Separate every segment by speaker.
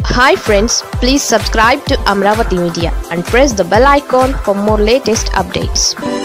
Speaker 1: hi friends please subscribe to Amaravati media and press the bell icon for more latest updates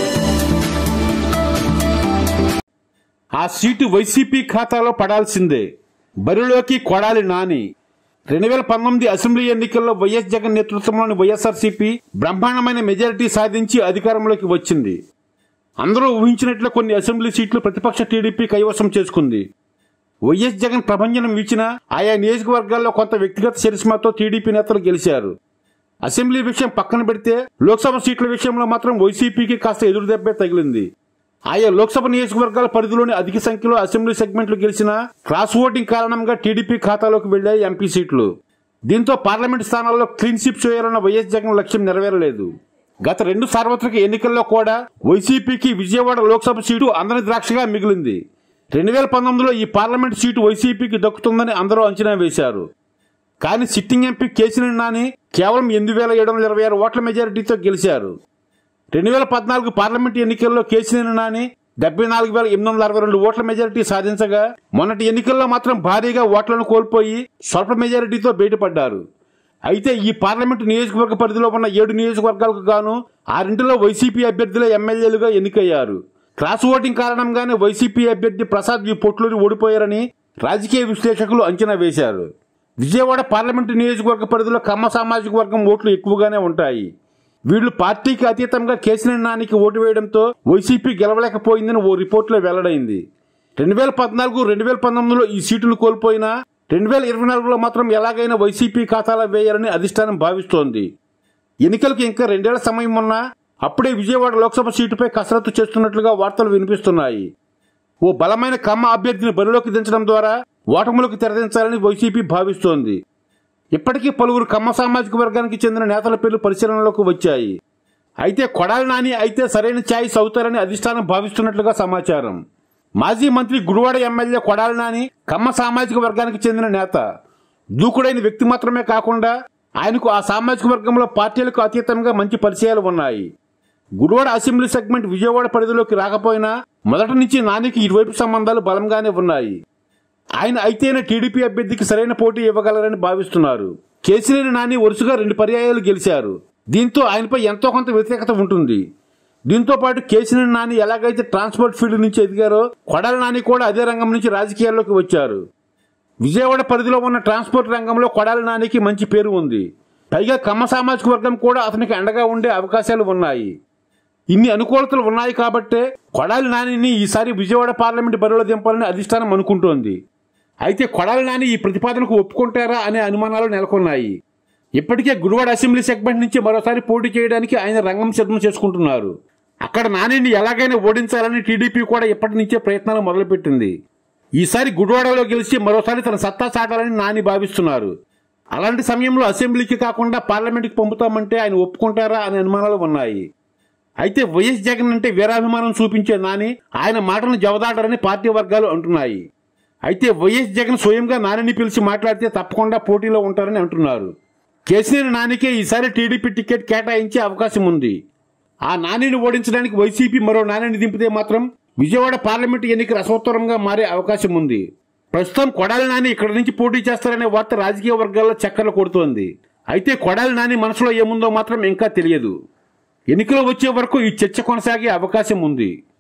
Speaker 2: ఆ seat YCP ఖాతాలో పడాల్సిందే బరిలోకి కొడాలి నాని రెండు వేల పంతొమ్మిది అసెంబ్లీ ఎన్నికల్లో వైఎస్ జగన్ నేతృత్వంలోని వైఎస్ఆర్సీపీ బ్రహ్మాండమైన మెజారిటీ సాధించి అధికారంలోకి వచ్చింది అందరూ ఊహించినట్లు కొన్ని అసెంబ్లీ సీట్లు ప్రతిపక్ష టీడీపీ కైవసం చేసుకుంది వైఎస్ జగన్ ప్రభంజనం వీచిన ఆయా నియోజకవర్గాల్లో కొంత వ్యక్తిగత చరిస్మాతో టీడీపీ నేతలు గెలిచారు అసెంబ్లీ విషయం పక్కన పెడితే లోక్సభ సీట్ల విషయంలో మాత్రం వైసీపీకి కాస్త ఎదురుదెబ్బే తగిలింది ఆయా లోక్సభ నియోజకవర్గాల పరిధిలోని అధిక సంఖ్యలో అసెంబ్లీ సెగ్మెంట్లు గెలిచిన క్రాస్ ఓటింగ్ కారణంగా టీడీపీ ఖాతాలోకి వెళ్లాయి ఎంపీ సీట్లు దీంతో పార్లమెంట్ స్థానాల్లో క్లీన్ స్వీప్ చేయాలన్న వైఎస్ జగన్ లక్ష్యం నెరవేరలేదు గత రెండు సార్వత్రిక ఎన్నికల్లో కూడా వైసీపీకి విజయవాడ లోక్సభ సీటు అందని ద్రాక్షగా మిగిలింది రెండు వేల పంతొమ్మిదిలో ఈ పార్లమెంట్ సీటు వైసీపీకి దక్కుతుందని అందరూ అంచనా వేశారు కానీ సిట్టింగ్ ఎంపీ కేసినేని నాని కేవలం ఎనిమిది వేల ఏడు వందల ఇరవై ఆరు ఓట్ల మెజారిటీతో గెలిచారు రెండు వేల పద్నాలుగు పార్లమెంట్ ఎన్నికల్లో కేసీనేని నాని డెబ్బై నాలుగు వేల ఎనిమిది వందల అరవై రెండు ఓట్ల మెజారిటీ సాధించగా మొన్నటి ఎన్నికల్లో మాత్రం భారీగా ఓట్లను కోల్పోయి స్వల్ప మెజారిటీతో బయటపడ్డారు అయితే ఈ పార్లమెంటు నియోజకవర్గ పరిధిలో ఉన్న ఏడు నియోజకవర్గాలకు గాను ఆరింటిలో వైసీపీ అభ్యర్థులే ఎమ్మెల్యేలుగా ఎన్నికయ్యారు క్రాస్ ఓటింగ్ కారణంగానే వైసీపీ అభ్యర్థి ప్రసాద్ ఈ పొట్లూరి ఓడిపోయారని రాజకీయ విశ్లేషకులు అంచనా వేశారు విజయవాడ పార్లమెంటు నియోజకవర్గ పరిధిలో కమ్మ సామాజిక వర్గం ఓట్లు ఎక్కువగానే ఉంటాయి వీళ్లు పార్టీకి అతీతంగా కేసీఆర్ నానికి ఓటు వేయడంతో వైసీపీ గెలవలేకపోయిందని ఓ రిపోర్టులో వెల్లడైంది రెండు వేల పద్నాలుగు రెండు వేల పంతొమ్మిదిలో ఈ సీటులు కోల్పోయినా రెండు వేల ఇరవై నాలుగులో మాత్రం ఎలాగైనా వైసీపీ ఖాతాలో వేయాలని అధిష్టానం భావిస్తోంది ఎన్నికలకు ఇంకా రెండేళ్ల సమయం ఉన్నా అప్పుడే విజయవాడ లోక్సభ సీటుపై కసరత్తు చేస్తున్నట్లుగా వార్తలు వినిపిస్తున్నాయి ఓ బలమైన కమ్మ అభ్యర్థిని బరిలోకి దించడం ద్వారా ఓటములకు తెరదించాలని వైసీపీ భావిస్తోంది ఇప్పటికీ పలువురు కమ్మ సామాజిక వర్గానికి చెందిన నేతల పేర్లు పరిశీలనలోకి వచ్చాయి అయితే కొడాలి నాని అయితే సరైన ఛాయిస్ అవుతారని అధిష్టానం భావిస్తున్నట్లుగా సమాచారం మాజీ మంత్రి గుడివాడ ఎమ్మెల్యే కొడాలి నాని కమ్మ సామాజిక వర్గానికి చెందిన నేత దూకుడైన వ్యక్తి మాత్రమే కాకుండా ఆయనకు ఆ సామాజిక వర్గంలో పార్టీలకు అతీతంగా మంచి పరిచయాలు ఉన్నాయి గుడివాడ అసెంబ్లీ సెగ్మెంట్ విజయవాడ పరిధిలోకి రాకపోయినా మొదటి నుంచి నానికి ఇరువైపు సంబంధాలు బలంగానే ఉన్నాయి ఆయన అయితేనే టీడీపీ అభ్యర్థికి సరైన పోటీ ఇవ్వగలరని భావిస్తున్నారు కేసీనేని నాని వరుసగా రెండు పర్యాయాలు గెలిచారు దీంతో ఆయనపై ఎంతో కొంత వ్యతిరేకత ఉంటుంది దీంతో పాటు కేసీనేని నాని ఎలాగైతే ట్రాన్స్పోర్ట్ ఫీల్డ్ నుంచి ఎదిగారో కొడాలి నాని కూడా అదే రంగం నుంచి రాజకీయాల్లోకి వచ్చారు విజయవాడ పరిధిలో ఉన్న ట్రాన్స్పోర్ట్ రంగంలో కొడాలి నానికి మంచి పేరు ఉంది పైగా కమ్మ సామాజిక వర్గం కూడా అతనికి అండగా ఉండే అవకాశాలు ఉన్నాయి ఇన్ని అనుకూలతలు ఉన్నాయి కాబట్టే కొడాలి నానిని ఈసారి విజయవాడ పార్లమెంట్ బరిలో దింపాలని అధిష్టానం అనుకుంటోంది అయితే కొడాలి నాని ఈ ప్రతిపాదనకు ఒప్పుకుంటారా అనే అనుమానాలు నెలకొన్నాయి ఇప్పటికే గుడివాడ అసెంబ్లీ సెగ్మెంట్ నుంచి మరోసారి పోటీ చేయడానికి ఆయన రంగం సిద్ధం చేసుకుంటున్నారు అక్కడ నానిని ఎలాగైనా ఓడించాలని టీడీపీ కూడా ఇప్పటి నుంచే ప్రయత్నాలు మొదలుపెట్టింది ఈసారి గుడివాడలో గెలిచి మరోసారి తన సత్తా చాటాలని నాని భావిస్తున్నారు అలాంటి సమయంలో అసెంబ్లీకి కాకుండా పార్లమెంట్కి పంపుతామంటే ఆయన ఒప్పుకుంటారా అనే అనుమానాలు ఉన్నాయి అయితే వైఎస్ జగన్ అంటే వీరాభిమానం చూపించే నాని ఆయన మాటలను జవదాడరని పార్టీ వర్గాలు అంటున్నాయి అయితే వైఎస్ జగన్ స్వయంగా నానిని పిలిచి మాట్లాడితే తప్పకుండా పోటీలో ఉంటారని అంటున్నారు కేసీఆర్ నానికే ఈసారి టీడీపీ టికెట్ కేటాయించే అవకాశం ఉంది ఆ నానిని ఓడించడానికి వైసీపీ మరో నానిని దింపితే మాత్రం విజయవాడ పార్లమెంటు ఎన్నిక రసోత్తరంగా మారే అవకాశం ఉంది ప్రస్తుతం కొడాలి నాని ఇక్కడ నుంచి పోటీ చేస్తారనే వార్త రాజకీయ వర్గాల్లో చక్కర్లు కొడుతోంది అయితే కొడాలి నాని మనసులో ఏముందో మాత్రం ఇంకా తెలియదు ఎన్నికలు వచ్చే వరకు ఈ చర్చ కొనసాగే అవకాశం ఉంది